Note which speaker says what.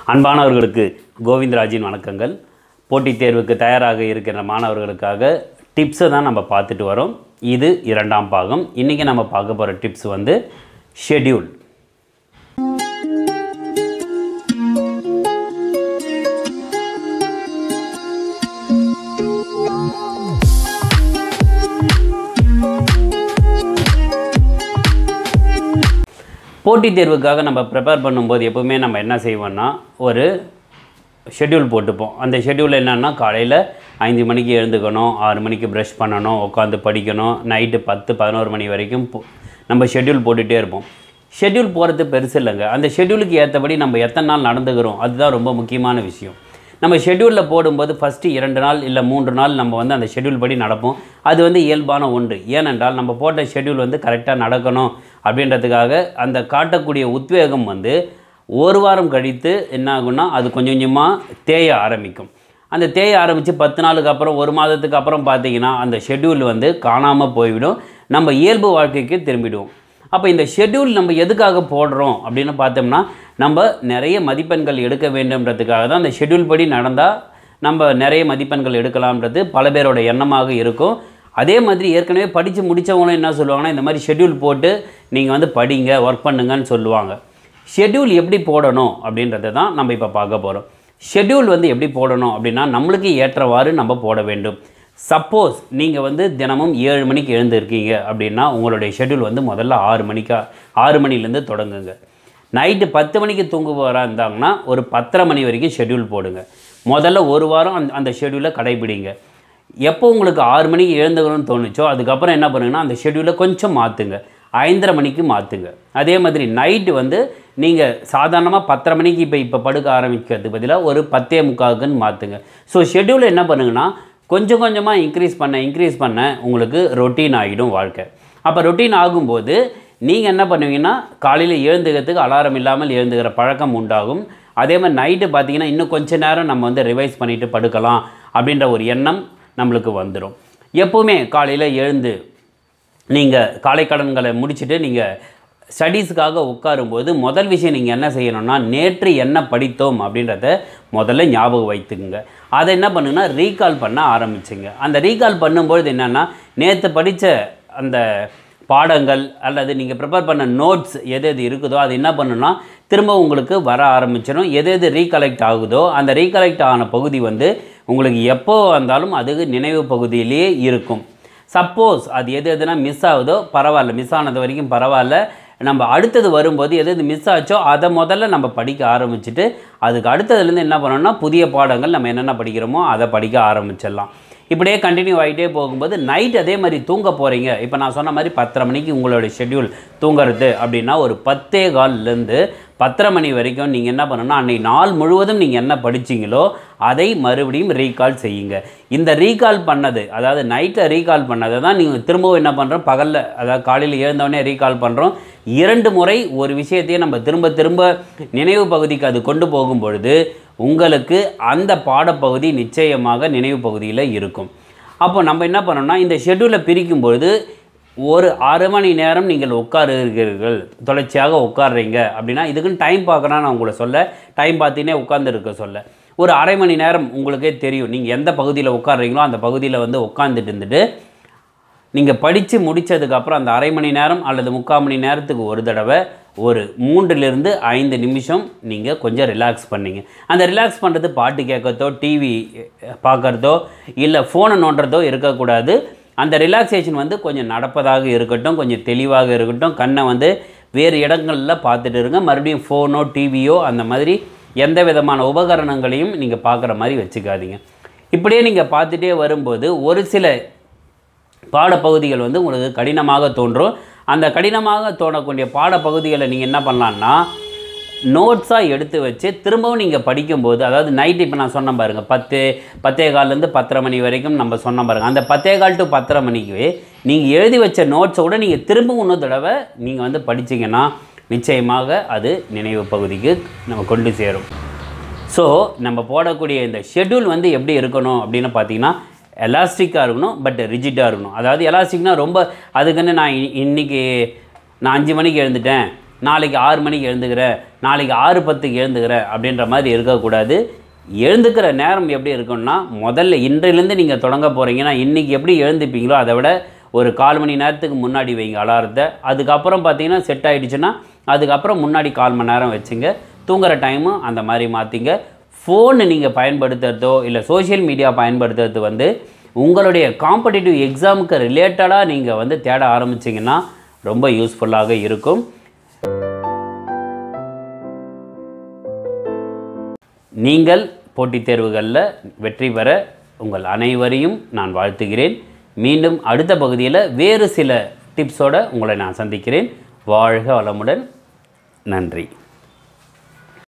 Speaker 1: அன்பானவர்களுக்கு கோவிந்தராஜின் வணக்கங்கள் போட்டித் தேர்வுக்கு தயாராக இருக்கிற மாணவர்களுக்காக டிப்ஸை தான் நம்ம பார்த்துட்டு வரோம் இது இரண்டாம் பாகம் இன்றைக்கி நம்ம பார்க்க போகிற டிப்ஸ் வந்து ஷெட்யூல் போட்டித் தேர்வுக்காக நம்ம ப்ரிப்பேர் பண்ணும்போது எப்பவுமே நம்ம என்ன செய்வோம்னா ஒரு ஷெட்யூல் போட்டுப்போம் அந்த ஷெட்யூல் என்னன்னா காலையில் ஐந்து மணிக்கு எழுந்துக்கணும் ஆறு மணிக்கு ப்ரஷ் பண்ணணும் உட்காந்து படிக்கணும் நைட்டு பத்து பதினோரு மணி வரைக்கும் போ- நம்ம ஷெட்யூல் போட்டுகிட்டே இருப்போம் ஷெட்யூல் போகிறது பெருசு இல்லைங்க அந்த ஷெட்யூலுக்கு ஏற்றபடி நம்ம எத்தனை நாள் நடந்துக்கிறோம் அதுதான் ரொம்ப முக்கியமான விஷயம் நம்ம ஷெட்யூலில் போடும்போது ஃபஸ்ட்டு இரண்டு நாள் இல்லை மூன்று நாள் நம்ம வந்து அந்த ஷெட்யூல் படி நடப்போம் அது வந்து இயல்பான ஒன்று ஏனென்றால் நம்ம போட்ட ஷெட்யூல் வந்து கரெக்டாக நடக்கணும் அப்படின்றதுக்காக அந்த காட்டக்கூடிய உத்வேகம் வந்து ஒரு வாரம் கழித்து என்ன ஆகும்னா அது கொஞ்சம் கொஞ்சமாக தேய ஆரம்பிக்கும் அந்த தேய ஆரம்பித்து பத்து நாளுக்கு அப்புறம் ஒரு மாதத்துக்கு அப்புறம் பார்த்தீங்கன்னா அந்த ஷெட்யூல் வந்து காணாமல் போய்விடும் நம்ம இயல்பு வாழ்க்கைக்கு திரும்பிடுவோம் அப்போ இந்த ஷெட்யூல் நம்ம எதுக்காக போடுறோம் அப்படின்னு பார்த்தோம்னா நம்ம நிறைய மதிப்பெண்கள் எடுக்க வேண்டும்ன்றதுக்காக தான் அந்த ஷெட்யூல் படி நடந்தால் நம்ம நிறைய மதிப்பெண்கள் எடுக்கலாம்ன்றது பல பேரோட எண்ணமாக இருக்கும் அதே மாதிரி ஏற்கனவே படித்து முடித்தவங்களும் என்ன சொல்லுவாங்கன்னா இந்த மாதிரி ஷெட்யூல் போட்டு நீங்கள் வந்து படிங்க ஒர்க் பண்ணுங்கன்னு சொல்லுவாங்க ஷெட்யூல் எப்படி போடணும் அப்படின்றத தான் நம்ம இப்போ பார்க்க போகிறோம் ஷெட்யூல் வந்து எப்படி போடணும் அப்படின்னா நம்மளுக்கு ஏற்றவாறு நம்ம போட வேண்டும் சப்போஸ் நீங்கள் வந்து தினமும் ஏழு மணிக்கு எழுந்திருக்கீங்க அப்படின்னா உங்களுடைய ஷெட்யூல் வந்து முதல்ல ஆறு மணிக்கா ஆறு மணிலேருந்து தொடங்குங்க நைட்டு பத்து மணிக்கு தூங்குபவராக இருந்தாங்கன்னா ஒரு பத்தரை மணி வரைக்கும் ஷெட்யூல் போடுங்க முதல்ல ஒரு வாரம் அந்த அந்த ஷெட்யூலை கடைபிடிங்க எப்போ உங்களுக்கு ஆறு மணிக்கு எழுந்துக்கணும்னு தோணுச்சோ அதுக்கப்புறம் என்ன பண்ணுங்கன்னா அந்த ஷெட்யூலை கொஞ்சம் மாற்றுங்க ஐந்தரை மணிக்கு மாற்றுங்க அதே மாதிரி நைட்டு வந்து நீங்கள் சாதாரணமாக பத்தரை மணிக்கு இப்போ இப்போ படுக்க ஆரம்பிக்கிறதுக்கு பதிலாக ஒரு பத்தே முக்காக்குன்னு மாற்றுங்க ஸோ ஷெட்யூலை என்ன பண்ணுங்கன்னா கொஞ்சம் கொஞ்சமாக இன்க்ரீஸ் பண்ண இன்க்ரீஸ் பண்ண உங்களுக்கு ரொட்டீன் ஆகிடும் வாழ்க்கை அப்போ ரொட்டீன் ஆகும்போது நீங்கள் என்ன பண்ணுவீங்கன்னா காலையில் எழுந்துக்கிறதுக்கு அலாரம் இல்லாமல் எழுந்துக்கிற பழக்கம் உண்டாகும் அதே மாதிரி நைட்டு பார்த்தீங்கன்னா இன்னும் கொஞ்ச நேரம் நம்ம வந்து ரிவைஸ் பண்ணிவிட்டு படுக்கலாம் அப்படின்ற ஒரு எண்ணம் நம்மளுக்கு வந்துடும் எப்போவுமே காலையில் எழுந்து நீங்கள் காலை கடன்களை முடிச்சுட்டு நீங்கள் ஸ்டடீஸுக்காக உட்காரும்போது முதல் விஷயம் நீங்கள் என்ன செய்யணும்னா நேற்று என்ன படித்தோம் அப்படின்றத முதல்ல ஞாபகம் வைத்துக்குங்க அதை என்ன பண்ணுங்கன்னா ரீகால் பண்ண ஆரம்பிச்சுங்க அந்த ரீகால் பண்ணும்பொழுது என்னென்னா நேற்று படித்த அந்த பாடங்கள் அல்லது நீங்கள் ப்ரிப்பேர் பண்ண நோட்ஸ் எது எது இருக்குதோ அது என்ன பண்ணுன்னா திரும்ப உங்களுக்கு வர ஆரம்பிச்சிடும் எது எது ரீகலெக்ட் ஆகுதோ அந்த ரீகலெக்ட் ஆன பகுதி வந்து உங்களுக்கு எப்போ வந்தாலும் அது நினைவு பகுதியிலேயே இருக்கும் சப்போஸ் அது எது எதுனா மிஸ் ஆகுதோ பரவாயில்ல மிஸ் ஆனது வரைக்கும் பரவாயில்ல நம்ம அடுத்தது வரும்போது எது எது மிஸ் ஆச்சோ அதை முதல்ல நம்ம படிக்க ஆரம்பிச்சுட்டு அதுக்கு அடுத்ததுலேருந்து என்ன பண்ணோம்னா புதிய பாடங்கள் நம்ம என்னென்ன படிக்கிறோமோ அதை படிக்க ஆரம்பிச்சிடலாம் இப்படியே கண்டினியூ ஆகிட்டே போகும்போது நைட் அதே மாதிரி தூங்க போகிறீங்க இப்போ நான் சொன்ன மாதிரி பத்தரை மணிக்கு உங்களுடைய ஷெட்யூல் தூங்குறது அப்படின்னா ஒரு பத்தே கால்லேருந்து பத்தரை மணி வரைக்கும் நீங்கள் என்ன பண்ணணும்னா அன்றைக்கி நாள் முழுவதும் நீங்கள் என்ன படிச்சீங்களோ அதை மறுபடியும் ரீகால் செய்யுங்க இந்த ரீகால் பண்ணது அதாவது நைட்டை ரீகால் பண்ணதை தான் நீங்கள் திரும்பவும் என்ன பண்ணுறோம் பகலில் அதாவது காலையில் எழுந்தவொடனே ரீகால் பண்ணுறோம் இரண்டு முறை ஒரு விஷயத்தையே நம்ம திரும்ப திரும்ப நினைவு பகுதிக்கு அது கொண்டு போகும் பொழுது உங்களுக்கு அந்த பாடப்பகுதி நிச்சயமாக நினைவு பகுதியில் இருக்கும் அப்போ நம்ம என்ன பண்ணோம்னா இந்த ஷெட்யூலை பிரிக்கும் பொழுது ஒரு அரை மணி நேரம் நீங்கள் உட்காருகிறீர்கள் தொடர்ச்சியாக உட்காடுறீங்க அப்படின்னா இதுக்குன்னு டைம் பார்க்கணும் நான் உங்களை சொல்ல டைம் பார்த்தீங்கன்னா உட்காந்துருக்க சொல்ல ஒரு அரை மணி நேரம் உங்களுக்கே தெரியும் நீங்கள் எந்த பகுதியில் உட்காடுறீங்களோ அந்த பகுதியில் வந்து உட்காந்துட்டு இருந்துட்டு நீங்கள் படித்து முடித்ததுக்கப்புறம் அந்த அரை மணி நேரம் அல்லது முக்கால் மணி நேரத்துக்கு ஒரு தடவை ஒரு மூன்றிலிருந்து ஐந்து நிமிஷம் நீங்கள் கொஞ்சம் ரிலாக்ஸ் பண்ணீங்க அந்த ரிலாக்ஸ் பண்ணுறது பாட்டு கேட்கறதோ டிவி பார்க்குறதோ இல்லை ஃபோனை நோண்டுறதோ இருக்கக்கூடாது அந்த ரிலாக்ஸேஷன் வந்து கொஞ்சம் நடப்பதாக இருக்கட்டும் கொஞ்சம் தெளிவாக இருக்கட்டும் கண்ணை வந்து வேறு இடங்களில் பார்த்துட்டு இருங்க மறுபடியும் ஃபோனோ டிவியோ அந்த மாதிரி எந்த விதமான உபகரணங்களையும் நீங்கள் பார்க்குற மாதிரி வச்சுக்காதீங்க இப்படியே நீங்கள் பார்த்துட்டே வரும்போது ஒரு சில பாடப்பகுதிகள் வந்து உங்களுக்கு கடினமாக தோன்றும் அந்த கடினமாக தோணக்கூடிய பாடப்பகுதிகளை நீங்கள் என்ன பண்ணலான்னா நோட்ஸாக எடுத்து வச்சு திரும்பவும் நீங்கள் படிக்கும்போது அதாவது நைட் இப்போ நான் சொன்னேன் பாருங்கள் பத்து பத்தே கால்லேருந்து பத்தரை மணி வரைக்கும் நம்ம சொன்ன பாருங்கள் அந்த பத்தே கால் டு பத்தரை மணிக்கு நீங்கள் எழுதி வச்ச நோட்ஸை கூட நீங்கள் திரும்பவும் இன்னொரு தடவை நீங்கள் வந்து படிச்சீங்கன்னா நிச்சயமாக அது நினைவு பகுதிக்கு நம்ம கொண்டு சேரும் ஸோ நம்ம போடக்கூடிய இந்த ஷெட்யூல் வந்து எப்படி இருக்கணும் அப்படின்னு பார்த்தீங்கன்னா எலாஸ்டிக்காக இருக்கணும் பட் ரிஜிட்டாக இருக்கணும் அதாவது எலாஸ்டிக்னா ரொம்ப அதுக்குன்னு நான் இ- இன்னைக்கு நான் அஞ்சு மணிக்கு எழுந்துட்டேன் நாளைக்கு ஆறு மணிக்கு எழுந்துக்கிறேன் நாளைக்கு ஆறு பத்துக்கு எழுந்துக்கிறேன் அப்படின்ற மாதிரி இருக்கக்கூடாது எழுந்துக்கிற நேரம் எப்படி இருக்கும்னா முதல்ல இன்றிலிருந்து நீங்கள் தொடங்க போகிறீங்கன்னா இன்றைக்கி எப்படி எழுந்துப்பீங்களோ அதை விட ஒரு கால் மணி நேரத்துக்கு முன்னாடி வைங்க அலாரத்தை அதுக்கப்புறம் பார்த்தீங்கன்னா செட் ஆகிடுச்சுன்னா அதுக்கப்புறம் முன்னாடி கால் மணி நேரம் வச்சுங்க தூங்குற டைமும் அந்த மாதிரி மாற்றிங்க ஃபோன் நீங்கள் பயன்படுத்துறதோ இல்லை சோஷியல் மீடியா பயன்படுத்துறது வந்து உங்களுடைய காம்படிட்டிவ் எக்ஸாமுக்கு ரிலேட்டடாக நீங்கள் வந்து தேட ஆரம்பிச்சிங்கன்னா ரொம்ப யூஸ்ஃபுல்லாக இருக்கும் நீங்கள் போட்டித் தேர்வுகளில் வெற்றி பெற உங்கள் அனைவரையும் நான் வாழ்த்துகிறேன் மீண்டும் அடுத்த பகுதியில் வேறு சில டிப்ஸோடு உங்களை நான் சந்திக்கிறேன் வாழ்க வளமுடன் நன்றி